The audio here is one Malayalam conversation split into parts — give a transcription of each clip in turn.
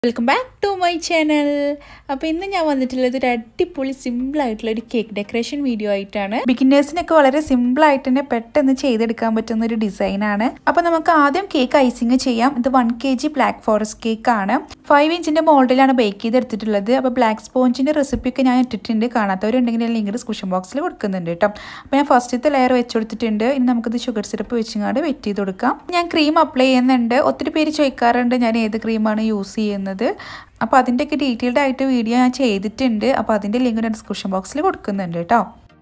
welcome back to my channel അപ്പോൾ ഇന്ന് ഞാൻ വന്നിട്ടുള്ളത് ഒരു അടിപൊളി സിമ്പിൾ ആയിട്ടുള്ള ഒരു കേക്ക് ഡെക്കറേഷൻ വീഡിയോ ആയിട്ടാണ് ബിഗിനേഴ്സിനൊക്കെ വളരെ സിമ്പിൾ ആയിട്ട് തന്നെ പെട്ടെന്ന് ചെയ്തെടുക്കാൻ പറ്റുന്ന ഒരു ഡിസൈനാണ് അപ്പോൾ നമുക്ക് ആദ്യം കേക്ക് ഐസിങ് ചെയ്യാം ഇത് one K G black forest cake ആണ് ഫൈവ് ഇഞ്ചിന്റെ മോൾഡിലാണ് ബേക്ക് ചെയ്തെടുത്തിട്ടുള്ളത് അപ്പോൾ ബ്ലാക്ക് സ്പോഞ്ചിന്റെ റെസിപ്പി ഒക്കെ ഞാൻ ഇട്ടിട്ടുണ്ട് കാണാത്തവരുണ്ടെങ്കിൽ ഞാൻ ലിങ്ക് ഡിസ്ക്രിപ്ഷൻ ബോക്സിൽ കൊടുക്കുന്നുണ്ട് കേട്ടോ അപ്പോൾ ഞാൻ ഫസ്റ്റത്തെ ലെയർ വെച്ച് കൊടുത്തിട്ടുണ്ട് ഇനി നമുക്കിത് ഷുഗർ സിറപ്പ് വെച്ചിങ്ങാണ്ട് വെറ്റ് ചെയ്ത് കൊടുക്കാം ഞാൻ ക്രീം അപ്ലൈ ചെയ്യുന്നുണ്ട് ഒത്തിരി പേര് ചോദിക്കാറുണ്ട് ഞാൻ ഏത് ക്രീമാണ് യൂസ് ചെയ്യുന്നത് അപ്പോൾ അതിൻ്റെയൊക്കെ ഡീറ്റെയിൽഡ് ആയിട്ട് വീഡിയോ ഞാൻ ചെയ്തിട്ടുണ്ട് അപ്പോൾ അതിൻ്റെ ലിങ്ക് ഞാൻ ഡിസ്ക്രിപ്ഷൻ ബോക്സിൽ കൊടുക്കുന്നുണ്ട് കേട്ടോ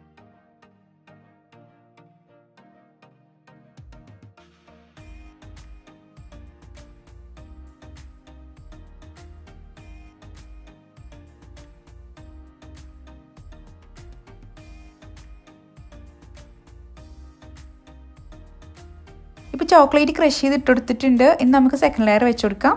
ഇപ്പോൾ ചോക്ലേറ്റ് ക്രഷ് ചെയ്ത് ഇട്ടെടുത്തിട്ടുണ്ട് ഇനി നമുക്ക് സെക്കൻഡ് ലെയർ വെച്ച് കൊടുക്കാം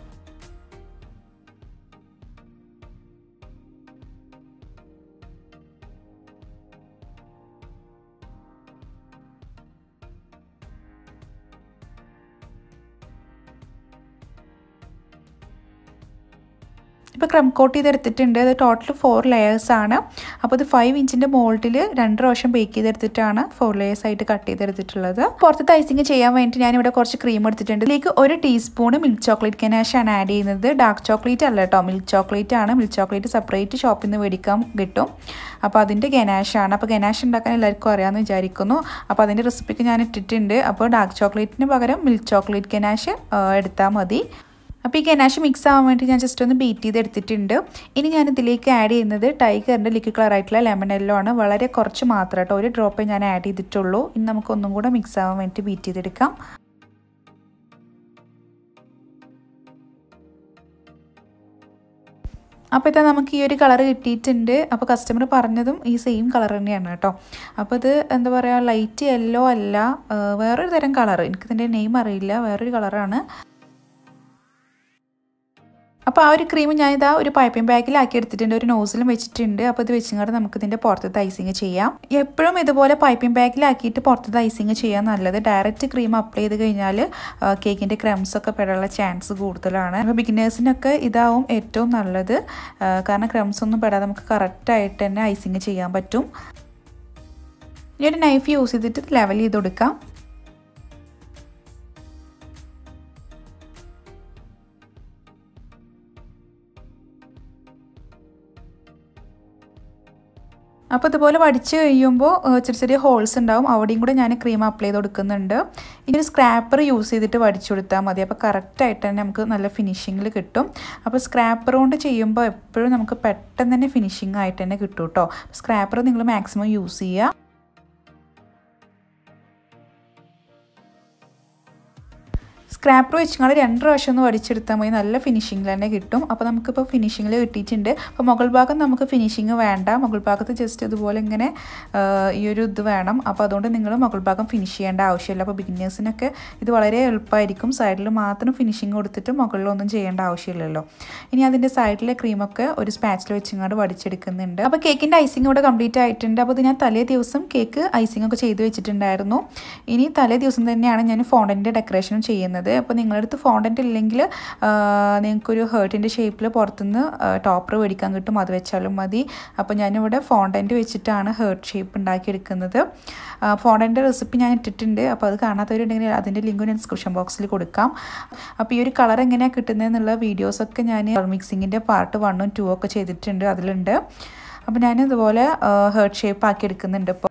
ഇപ്പോൾ ക്രം കോട്ട് ചെയ്തെടുത്തിട്ടുണ്ട് അത് ടോട്ടൽ ഫോർ ലെയേഴ്സ് ആണ് അപ്പോൾ ഇത് ഫൈവ് ഇഞ്ചിൻ്റെ മോൾഡിൽ രണ്ട് പ്രാവശ്യം ബേക്ക് ചെയ്തെടുത്തിട്ടാണ് ഫോർ ലെയേഴ്സ് ആയിട്ട് കട്ട് ചെയ്തെടുത്തിട്ടുള്ളത് പുറത്തത്തെ ഐസിങ് ചെയ്യാൻ വേണ്ടി ഞാനിവിടെ കുറച്ച് ക്രീം എടുത്തിട്ടുണ്ട് ഇതിലേക്ക് ഒരു ടീസ്പൂൺ മിൽക്ക് ചോക്ലേറ്റ് കനാഷാണ് ആഡ് ചെയ്യുന്നത് ഡാർക്ക് ചോക്ലേറ്റ് അല്ല കേട്ടോ മിൽക്ക് ചോക്ലേറ്റ് ആണ് മിൽക്ക് ചോക്ലേറ്റ് സെപ്പറേറ്റ് ഷോപ്പിൽ നിന്ന് മേടിക്കാൻ കിട്ടും അപ്പോൾ അതിൻ്റെ ഗനാഷാണ് അപ്പോൾ ഗനാഷ് ഉണ്ടാക്കാൻ എല്ലാവർക്കും അറിയാമെന്ന് വിചാരിക്കുന്നു അപ്പോൾ അതിൻ്റെ റെസിപ്പിക്ക് ഞാൻ ഇട്ടിട്ടുണ്ട് അപ്പോൾ ഡാർക്ക് ചോക്ലേറ്റിന് പകരം മിൽക്ക് ചോക്ലേറ്റ് ഗനാഷ് എടുത്താൽ മതി അപ്പോൾ ഈ ഗനാഷ് മിക്സ് ആവാൻ വേണ്ടി ഞാൻ ജസ്റ്റ് ഒന്ന് ബീറ്റ് ചെയ്ത് എടുത്തിട്ടുണ്ട് ഇനി ഞാൻ ഇതിലേക്ക് ആഡ് ചെയ്യുന്നത് ടൈഗറിൻ്റെ ലിക്വിഡ് കളർ ആയിട്ടുള്ള ലെമൺ എല്ലോ ആണ് വളരെ കുറച്ച് മാത്രം കേട്ടോ ഒരു ഡ്രോപ്പേ ഞാൻ ആഡ് ചെയ്തിട്ടുള്ളൂ ഇനി നമുക്ക് ഒന്നും കൂടെ മിക്സ് ആവാൻ വേണ്ടി ബീറ്റ് ചെയ്തെടുക്കാം അപ്പോൾ ഇതാ നമുക്ക് ഈ ഒരു കളർ കിട്ടിയിട്ടുണ്ട് അപ്പോൾ കസ്റ്റമർ പറഞ്ഞതും ഈ സെയിം കളർ തന്നെയാണ് കേട്ടോ അപ്പോൾ ഇത് എന്താ പറയുക ലൈറ്റ് യെല്ലോ അല്ല വേറൊരു തരം കളർ എനിക്കിതിൻ്റെ നെയിം അറിയില്ല വേറൊരു കളറാണ് അപ്പോൾ ആ ഒരു ക്രീം ഞാനിതാ ഒരു പൈപ്പിംഗ് ബാഗിലാക്കി എടുത്തിട്ടുണ്ട് ഒരു നോസിലും വെച്ചിട്ടുണ്ട് അപ്പോൾ ഇത് വെച്ചിങ്ങാണ്ട് നമുക്ക് ഇതിൻ്റെ പുറത്തത്തെ ഐസിങ് ചെയ്യാം എപ്പോഴും ഇതുപോലെ പൈപ്പിംഗ് ബാഗിലാക്കിയിട്ട് പുറത്തത്തെ ഐസിങ് ചെയ്യാൻ നല്ലത് ഡയറക്റ്റ് ക്രീം അപ്ലൈ ചെയ്ത് കഴിഞ്ഞാൽ കേക്കിൻ്റെ ക്രംസ് ഒക്കെ പെടാനുള്ള ചാൻസ് കൂടുതലാണ് അപ്പോൾ ബിഗിനേഴ്സിനൊക്കെ ഇതാവും ഏറ്റവും നല്ലത് കാരണം ക്രംസ് ഒന്നും പെടാതെ നമുക്ക് കറക്റ്റായിട്ട് തന്നെ ഐസിങ് ചെയ്യാൻ പറ്റും ഇനി ഒരു നൈഫ് യൂസ് ചെയ്തിട്ട് ലെവൽ ചെയ്ത് കൊടുക്കാം അപ്പോൾ ഇതുപോലെ വടിച്ച് കഴിയുമ്പോൾ ചെറിയ ചെറിയ ഹോൾസ് ഉണ്ടാവും അവിടെയും കൂടെ ഞാൻ ക്രീം അപ്ലൈ ചെയ്ത് കൊടുക്കുന്നുണ്ട് ഇനി ഒരു സ്ക്രാപ്പർ യൂസ് ചെയ്തിട്ട് വടിച്ചു കൊടുത്താൽ മതി അപ്പോൾ കറക്റ്റായിട്ട് തന്നെ നമുക്ക് നല്ല ഫിനിഷിങ്ങിൽ കിട്ടും അപ്പോൾ സ്ക്രാപ്പർ കൊണ്ട് ചെയ്യുമ്പോൾ എപ്പോഴും നമുക്ക് പെട്ടെന്ന് തന്നെ ഫിനിഷിംഗ് ആയിട്ട് തന്നെ കിട്ടും കേട്ടോ സ്ക്രാപ്പർ നിങ്ങൾ മാക്സിമം യൂസ് ചെയ്യുക സ്ക്രാപ്പർ വെച്ചുകൊണ്ട് രണ്ട് പ്രാവശ്യം ഒന്ന് വടിച്ചെടുത്താൽ മതി നല്ല ഫിനിഷിങ്ങിൽ തന്നെ കിട്ടും അപ്പോൾ നമുക്കിപ്പോൾ ഫിനിഷിങ്ങിൽ കിട്ടിയിട്ടുണ്ട് അപ്പോൾ മുകൾ ഭാഗം നമുക്ക് ഫിനിഷിങ് വേണ്ട മുകൾ ഭാഗത്ത് ജസ്റ്റ് ഇതുപോലെ ഇങ്ങനെ ഈ ഒരു ഇത് വേണം അപ്പോൾ അതുകൊണ്ട് നിങ്ങൾ മുകൾ ഭാഗം ഫിനിഷ് ചെയ്യേണ്ട ആവശ്യമില്ല അപ്പോൾ ബിഗിനേഴ്സിനൊക്കെ ഇത് വളരെ എളുപ്പമായിരിക്കും സൈഡിൽ മാത്രം ഫിനിഷിങ് കൊടുത്തിട്ട് മുകളിലൊന്നും ചെയ്യേണ്ട ആവശ്യമില്ലല്ലോ ഇനി അതിൻ്റെ സൈഡിലെ ക്രീമൊക്കെ ഒരു സ്പാച്ചിൽ വെച്ചിങ്ങോട്ട് വടിച്ചെടുക്കുന്നുണ്ട് അപ്പോൾ കേക്കിൻ്റെ ഐസിങ് ഇവിടെ കംപ്ലീറ്റ് ആയിട്ടുണ്ട് അപ്പോൾ ഇത് ഞാൻ തലേ ദിവസം കേക്ക് ഐസിങ് ഒക്കെ ചെയ്ത് വെച്ചിട്ടുണ്ടായിരുന്നു ഇനി തലേ ദിവസം തന്നെയാണ് ഞാൻ ഫോണ്ടൻ്റെ ഡെക്കറേഷനും ചെയ്യുന്നത് അപ്പോൾ നിങ്ങളുടെ അടുത്ത് ഫോണ്ടൻ്റ് ഇല്ലെങ്കിൽ നിങ്ങൾക്കൊരു ഹേർട്ടിൻ്റെ ഷേപ്പിൽ പുറത്തുനിന്ന് ടോപ്പർ മേടിക്കാൻ കിട്ടും അത് വെച്ചാലും മതി അപ്പോൾ ഞാനിവിടെ ഫോണ്ടൻ്റ് വെച്ചിട്ടാണ് ഹേർട്ട് ഷേപ്പ് ഉണ്ടാക്കിയെടുക്കുന്നത് ഫോണ്ടൻ്റെ റെസിപ്പി ഞാൻ ഇട്ടിട്ടുണ്ട് അപ്പോൾ അത് കാണാത്തവരുണ്ടെങ്കിൽ അതിൻ്റെ ലിങ്ക് ഞാൻ ഡിസ്ക്രിപ്ഷൻ ബോക്സിൽ കൊടുക്കാം അപ്പോൾ ഈ ഒരു കളർ എങ്ങനെയാണ് കിട്ടുന്നതെന്നുള്ള വീഡിയോസൊക്കെ ഞാൻ മിക്സിങ്ങിൻ്റെ പാർട്ട് വണ്ണും ടു ഒക്കെ ചെയ്തിട്ടുണ്ട് അതിലുണ്ട് അപ്പോൾ ഞാൻ ഇതുപോലെ ഹേർട്ട് ഷേപ്പ് ആക്കി എടുക്കുന്നുണ്ട് ഇപ്പോൾ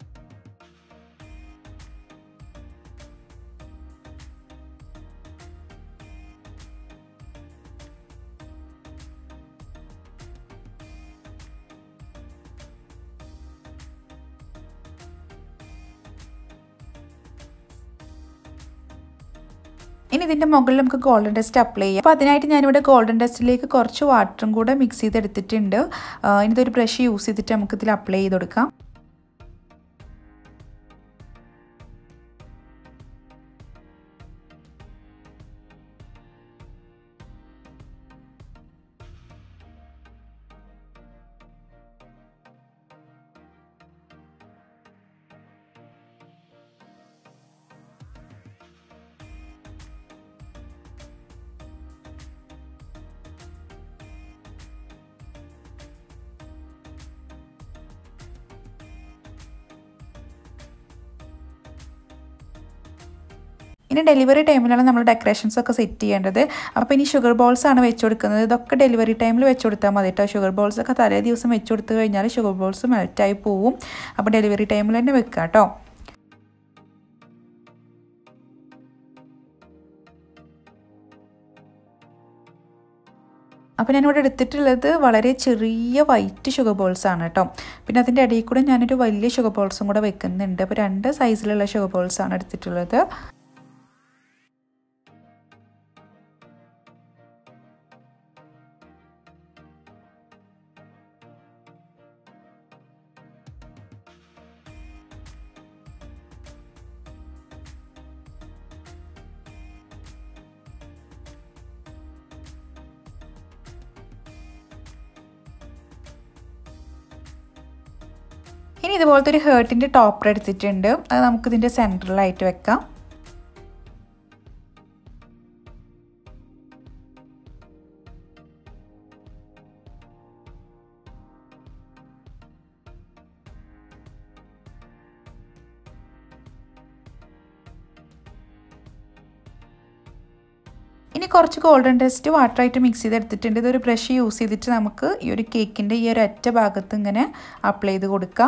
ഇനി ഇതിൻ്റെ മുകളിൽ നമുക്ക് ഗോൾഡൻ ഡസ്റ്റ് അപ്ലൈ ചെയ്യാം അപ്പോൾ അതിനായിട്ട് ഞാനിവിടെ ഗോൾഡൻ ഡസ്റ്റിലേക്ക് കുറച്ച് വാട്ടറും കൂടെ മിക്സ് ചെയ്തെടുത്തിട്ടുണ്ട് ഇനി ഇതൊരു ബ്രഷ് യൂസ് ചെയ്തിട്ട് നമുക്ക് ഇതിൽ അപ്ലൈ ചെയ്ത് കൊടുക്കാം ഇനി ഡെലിവറി ടൈമിലാണ് നമ്മൾ ഡെക്കറേഷൻസ് ഒക്കെ സെറ്റ് ചെയ്യേണ്ടത് അപ്പോൾ ഇനി ഷുഗർ ബോൾസ് ആണ് വെച്ച് കൊടുക്കുന്നത് ഇതൊക്കെ ഡെലിവറി ടൈമിൽ വെച്ച് കൊടുത്താൽ മതി കേട്ടോ ഷുഗർ ബോൾസ് ഒക്കെ തലേ ദിവസം വെച്ച് കൊടുത്തു കഴിഞ്ഞാൽ ഷുഗർ ബോൾസ് മെൽറ്റായി പോവും അപ്പോൾ ഡെലിവറി ടൈമിൽ തന്നെ വെക്കുക കേട്ടോ അപ്പോൾ ഞാനിവിടെ എടുത്തിട്ടുള്ളത് വളരെ ചെറിയ വൈറ്റ് ഷുഗർ ബോൾസ് ആണ് കേട്ടോ പിന്നെ അതിൻ്റെ ഇടയിൽ കൂടെ ഞാനൊരു വലിയ ഷുഗർ ബോൾസും കൂടെ വെക്കുന്നുണ്ട് അപ്പോൾ രണ്ട് സൈസിലുള്ള ഷുഗർ ബോൾസ് ആണ് എടുത്തിട്ടുള്ളത് ഇനി ഇതുപോലത്തെ ഒരു ഹേർട്ടിൻ്റെ ടോപ്പർ എടുത്തിട്ടുണ്ട് അത് നമുക്കിതിൻ്റെ സെൻറ്ററിലായിട്ട് വെക്കാം ഇനി കുറച്ച് ഗോൾഡൻ ടെസ്റ്റ് വാട്ടറായിട്ട് മിക്സ് ചെയ്തെടുത്തിട്ടുണ്ട് ഇതൊരു ബ്രഷ് യൂസ് ചെയ്തിട്ട് നമുക്ക് ഈ ഒരു കേക്കിൻ്റെ ഈ ഒരു ഒറ്റ ഭാഗത്ത് ഇങ്ങനെ അപ്ലൈ ചെയ്ത് കൊടുക്കാം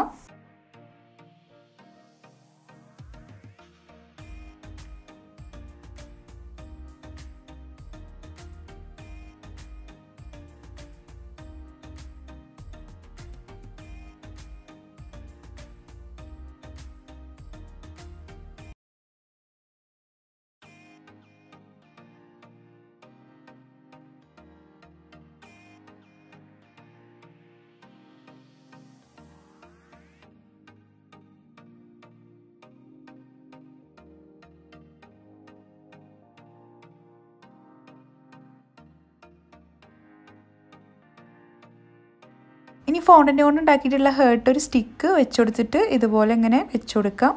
ഇനി ഫോണ്ടൻ്റ് കൊണ്ട് ഉണ്ടാക്കിയിട്ടുള്ള ഹേർട്ട് ഒരു സ്റ്റിക്ക് വെച്ച് കൊടുത്തിട്ട് ഇതുപോലെ ഇങ്ങനെ വെച്ച് കൊടുക്കാം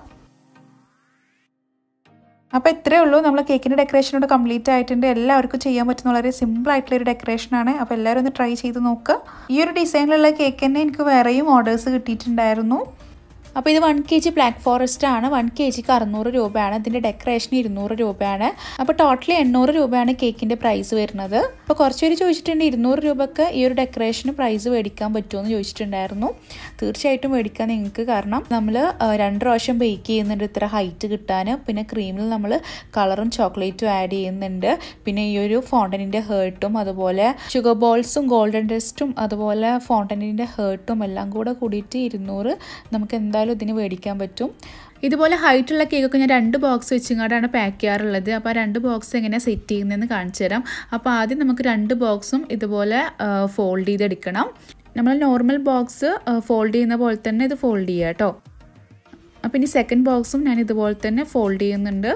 അപ്പോൾ ഇത്രയേ ഉള്ളൂ നമ്മൾ കേക്കിൻ്റെ ഡെക്കറേഷനോട് കംപ്ലീറ്റ് ആയിട്ടുണ്ട് എല്ലാവർക്കും ചെയ്യാൻ പറ്റുന്ന വളരെ സിമ്പിൾ ആയിട്ടുള്ള ഒരു ഡെക്കറേഷനാണ് അപ്പോൾ എല്ലാവരും ഒന്ന് ട്രൈ ചെയ്ത് നോക്കുക ഈ ഒരു ഡിസൈനിലുള്ള കേക്ക് തന്നെ എനിക്ക് വേറെയും ഓർഡേഴ്സ് കിട്ടിയിട്ടുണ്ടായിരുന്നു അപ്പോൾ ഇത് one K G black forest ആണ് വൺ കെ ജിക്ക് അറുന്നൂറ് രൂപയാണ് ഇതിൻ്റെ ഡെക്കറേഷൻ ഇരുന്നൂറ് രൂപയാണ് അപ്പോൾ ടോട്ടലി എണ്ണൂറ് രൂപയാണ് കേക്കിൻ്റെ പ്രൈസ് വരുന്നത് അപ്പോൾ കുറച്ച് പേര് ചോദിച്ചിട്ടുണ്ട് ഇരുന്നൂറ് രൂപക്ക് ഈ ഒരു ഡെക്കറേഷന് പ്രൈസ് മേടിക്കാൻ പറ്റുമോ എന്ന് ചോദിച്ചിട്ടുണ്ടായിരുന്നു തീർച്ചയായിട്ടും മേടിക്കാൻ നിങ്ങൾക്ക് കാരണം നമ്മൾ രണ്ട് പ്രാവശ്യം ബേക്ക് ചെയ്യുന്നുണ്ട് ഇത്ര ഹൈറ്റ് കിട്ടാൻ പിന്നെ ക്രീമിൽ നമ്മൾ കളറും ചോക്ലേറ്റും ആഡ് ചെയ്യുന്നുണ്ട് പിന്നെ ഈ ഒരു ഫോണ്ടനിൻ്റെ ഹേർട്ടും അതുപോലെ ഷുഗർ ബോൾസും ഗോൾഡൻ ഡസ്റ്റും അതുപോലെ ഫോണ്ടനിൻ്റെ ഹേർട്ടും എല്ലാം കൂടെ കൂടിയിട്ട് ഇരുന്നൂറ് നമുക്ക് എന്തായാലും ഇതിന് മേടിക്കാൻ പറ്റും ഇതുപോലെ ഹൈറ്റുള്ള കേക്കൊക്കെ ഞാൻ രണ്ട് ബോക്സ് വെച്ചിങ്ങാണ്ടാണ് പാക്ക് ചെയ്യാറുള്ളത് അപ്പോൾ ആ രണ്ട് ബോക്സ് എങ്ങനെ സെറ്റ് ചെയ്യുന്നതെന്ന് കാണിച്ചു തരാം അപ്പോൾ ആദ്യം നമുക്ക് രണ്ട് ബോക്സും ഇതുപോലെ ഫോൾഡ് ചെയ്തെടുക്കണം നമ്മൾ നോർമൽ ബോക്സ് ഫോൾഡ് ചെയ്യുന്ന പോലെ തന്നെ ഇത് ഫോൾഡ് ചെയ്യുക കേട്ടോ അപ്പോൾ ഇനി സെക്കൻഡ് ബോക്സും ഞാൻ ഇതുപോലെ തന്നെ ഫോൾഡ് ചെയ്യുന്നുണ്ട്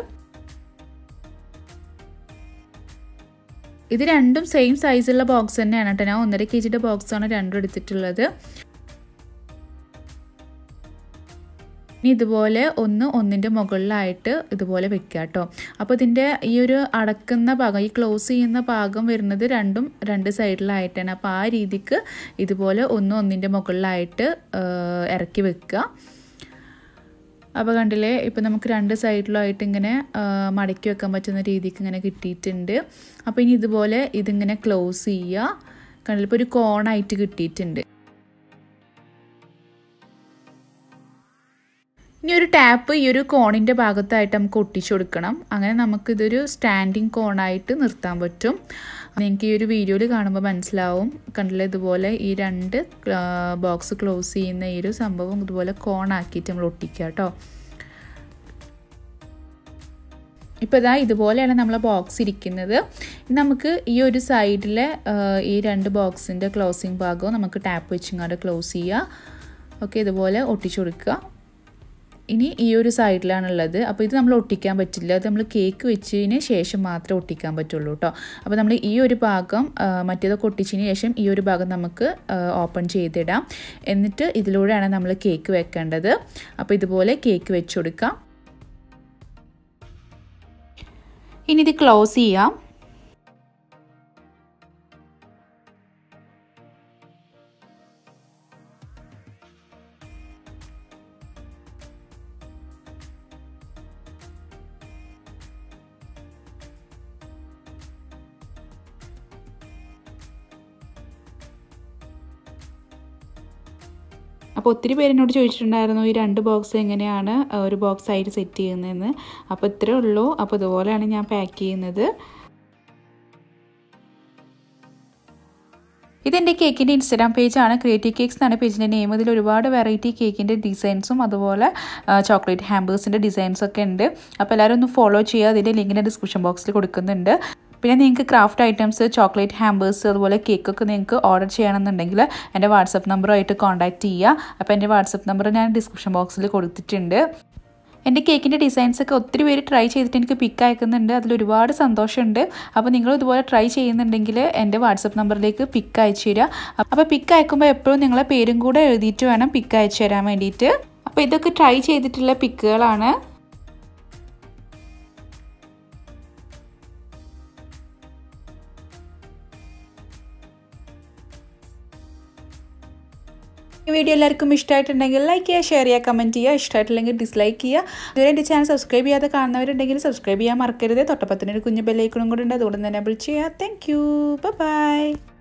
ഇത് രണ്ടും സെയിം സൈസുള്ള ബോക്സ് തന്നെയാണ് കേട്ടോ ഞാൻ ഒന്നര കെ ജിയുടെ ബോക്സാണ് രണ്ടും എടുത്തിട്ടുള്ളത് ഇനി ഇതുപോലെ ഒന്ന് ഒന്നിൻ്റെ മുകളിലായിട്ട് ഇതുപോലെ വെക്കുക കേട്ടോ അപ്പോൾ ഇതിൻ്റെ ഈ ഒരു അടക്കുന്ന ഭാഗം ഈ ക്ലോസ് ചെയ്യുന്ന ഭാഗം വരുന്നത് രണ്ടും രണ്ട് സൈഡിലായിട്ടാണ് അപ്പോൾ ആ രീതിക്ക് ഇതുപോലെ ഒന്ന് ഒന്നിൻ്റെ മുകളിലായിട്ട് ഇറക്കി വെക്കുക അപ്പോൾ കണ്ടില്ലേ ഇപ്പോൾ നമുക്ക് രണ്ട് സൈഡിലായിട്ട് ഇങ്ങനെ മടക്കി വെക്കാൻ പറ്റുന്ന രീതിക്ക് ഇങ്ങനെ കിട്ടിയിട്ടുണ്ട് അപ്പോൾ ഇനി ഇതുപോലെ ഇതിങ്ങനെ ക്ലോസ് ചെയ്യുക കണ്ടില്ല ഇപ്പോൾ ഒരു കോണായിട്ട് കിട്ടിയിട്ടുണ്ട് ഇനി ഒരു ടാപ്പ് ഈ ഒരു കോണിൻ്റെ ഭാഗത്തായിട്ട് നമുക്ക് ഒട്ടിച്ചു കൊടുക്കണം അങ്ങനെ നമുക്കിതൊരു സ്റ്റാൻഡിങ് കോണായിട്ട് നിർത്താൻ പറ്റും നിങ്ങൾക്ക് ഈ ഒരു വീഡിയോയിൽ കാണുമ്പോൾ മനസ്സിലാവും കണ്ടില്ല ഇതുപോലെ ഈ രണ്ട് ബോക്സ് ക്ലോസ് ചെയ്യുന്ന ഈ ഒരു സംഭവം ഇതുപോലെ കോണാക്കിയിട്ട് നമ്മൾ ഒട്ടിക്കുക കേട്ടോ ഇപ്പോൾ ഇതാ ഇതുപോലെയാണ് നമ്മളെ ബോക്സ് ഇരിക്കുന്നത് നമുക്ക് ഈ ഒരു സൈഡിലെ ഈ രണ്ട് ബോക്സിൻ്റെ ക്ലോസിങ് ഭാഗവും നമുക്ക് ടാപ്പ് വെച്ചിങ്ങാണ്ട് ക്ലോസ് ചെയ്യുക ഓക്കെ ഇതുപോലെ ഒട്ടിച്ചു കൊടുക്കുക ഇനി ഈ ഒരു സൈഡിലാണുള്ളത് അപ്പോൾ ഇത് നമ്മൾ ഒട്ടിക്കാൻ പറ്റില്ല അത് നമ്മൾ കേക്ക് വെച്ചതിന് ശേഷം മാത്രമേ ഒട്ടിക്കാൻ പറ്റുള്ളൂ കേട്ടോ അപ്പോൾ നമ്മൾ ഈ ഒരു ഭാഗം മറ്റേതൊക്കെ ഒട്ടിച്ചതിന് ശേഷം ഈ ഒരു ഭാഗം നമുക്ക് ഓപ്പൺ ചെയ്തിടാം എന്നിട്ട് ഇതിലൂടെയാണ് നമ്മൾ കേക്ക് വെക്കേണ്ടത് അപ്പോൾ ഇതുപോലെ കേക്ക് വെച്ച് കൊടുക്കാം ഇനി ഇത് ക്ലോസ് ചെയ്യാം അപ്പോൾ ഒത്തിരി പേര് എന്നോട് ചോദിച്ചിട്ടുണ്ടായിരുന്നു ഈ രണ്ട് ബോക്സ് എങ്ങനെയാണ് ഒരു ബോക്സ് ആയിട്ട് സെറ്റ് ചെയ്യുന്നതെന്ന് അപ്പോൾ ഇത്രേ ഉള്ളൂ അപ്പോൾ ഇതുപോലെയാണ് ഞാൻ പാക്ക് ചെയ്യുന്നത് ഇതെൻ്റെ കേക്കിൻ്റെ ഇൻസ്റ്റാഗ്രാം പേജാണ് ക്രിയേറ്റീവ് കേക്ക്സ് എന്നാണ് പേജിൻ്റെ നെയിം ഇതിൽ ഒരുപാട് വെറൈറ്റി കേക്കിൻ്റെ ഡിസൈൻസും അതുപോലെ ചോക്ലേറ്റ് ഹാമ്പേഴ്സിൻ്റെ ഡിസൈൻസൊക്കെ ഉണ്ട് അപ്പോൾ എല്ലാവരും ഒന്ന് ഫോളോ ചെയ്യുക അതിൻ്റെ ലിങ്കിൻ്റെ ഡിസ്ക്രിപ്ഷൻ ബോക്സിൽ കൊടുക്കുന്നുണ്ട് പിന്നെ നിങ്ങൾക്ക് ക്രാഫ്റ്റ് ഐറ്റംസ് ചോക്ലേറ്റ് ഹാമ്പേഴ്സ് അതുപോലെ കേക്കൊക്കെ നിങ്ങൾക്ക് ഓർഡർ ചെയ്യണമെന്നുണ്ടെങ്കിൽ എൻ്റെ വാട്സപ്പ് നമ്പറുമായിട്ട് കോൺടാക്റ്റ് ചെയ്യുക അപ്പോൾ എൻ്റെ വാട്സപ്പ് നമ്പർ ഞാൻ ഡിസ്ക്രിപ്ഷൻ ബോക്സിൽ കൊടുത്തിട്ടുണ്ട് എൻ്റെ കേക്കിൻ്റെ ഡിസൈൻസൊക്കെ ഒത്തിരി പേര് ട്രൈ ചെയ്തിട്ട് എനിക്ക് പിക്ക് അയക്കുന്നുണ്ട് അതിൽ ഒരുപാട് സന്തോഷമുണ്ട് അപ്പോൾ നിങ്ങൾ ഇതുപോലെ ട്രൈ ചെയ്യുന്നുണ്ടെങ്കിൽ എൻ്റെ വാട്സപ്പ് നമ്പറിലേക്ക് പിക്ക് അയച്ചു തരിക അപ്പോൾ പിക്ക് അയക്കുമ്പോൾ എപ്പോഴും നിങ്ങളെ പേരും കൂടെ എഴുതിയിട്ട് വേണം പിക്ക് അയച്ചു തരാൻ വേണ്ടിയിട്ട് അപ്പോൾ ഇതൊക്കെ ട്രൈ ചെയ്തിട്ടുള്ള പിക്കുകളാണ് ഈ വീഡിയോ എല്ലാവർക്കും ഇഷ്ടമായിട്ടുണ്ടെങ്കിൽ ലൈക്ക് ചെയ്യുക ഷെയർ ചെയ്യുക കമൻറ്റ് ചെയ്യുക ഇഷ്ടമായിട്ടില്ലെങ്കിൽ ഡിസ്ലൈക്ക് ചെയ്യുക ഇതുവരെ എൻ്റെ ചാനൽ സബ്സ്ക്രൈബ് ചെയ്യാതെ കാണുന്നവരുണ്ടെങ്കിൽ സബ്സ്ക്രൈബ് ചെയ്യാൻ മറക്കരുത് തൊട്ടപ്പത്തിനൊരു കുഞ്ഞു ബെല്ലൈക്കണും കൂടെ ഉണ്ട് അതുകൊണ്ട് തന്നെ എനേബിൾ ചെയ്യുക താങ്ക് യു ബൈ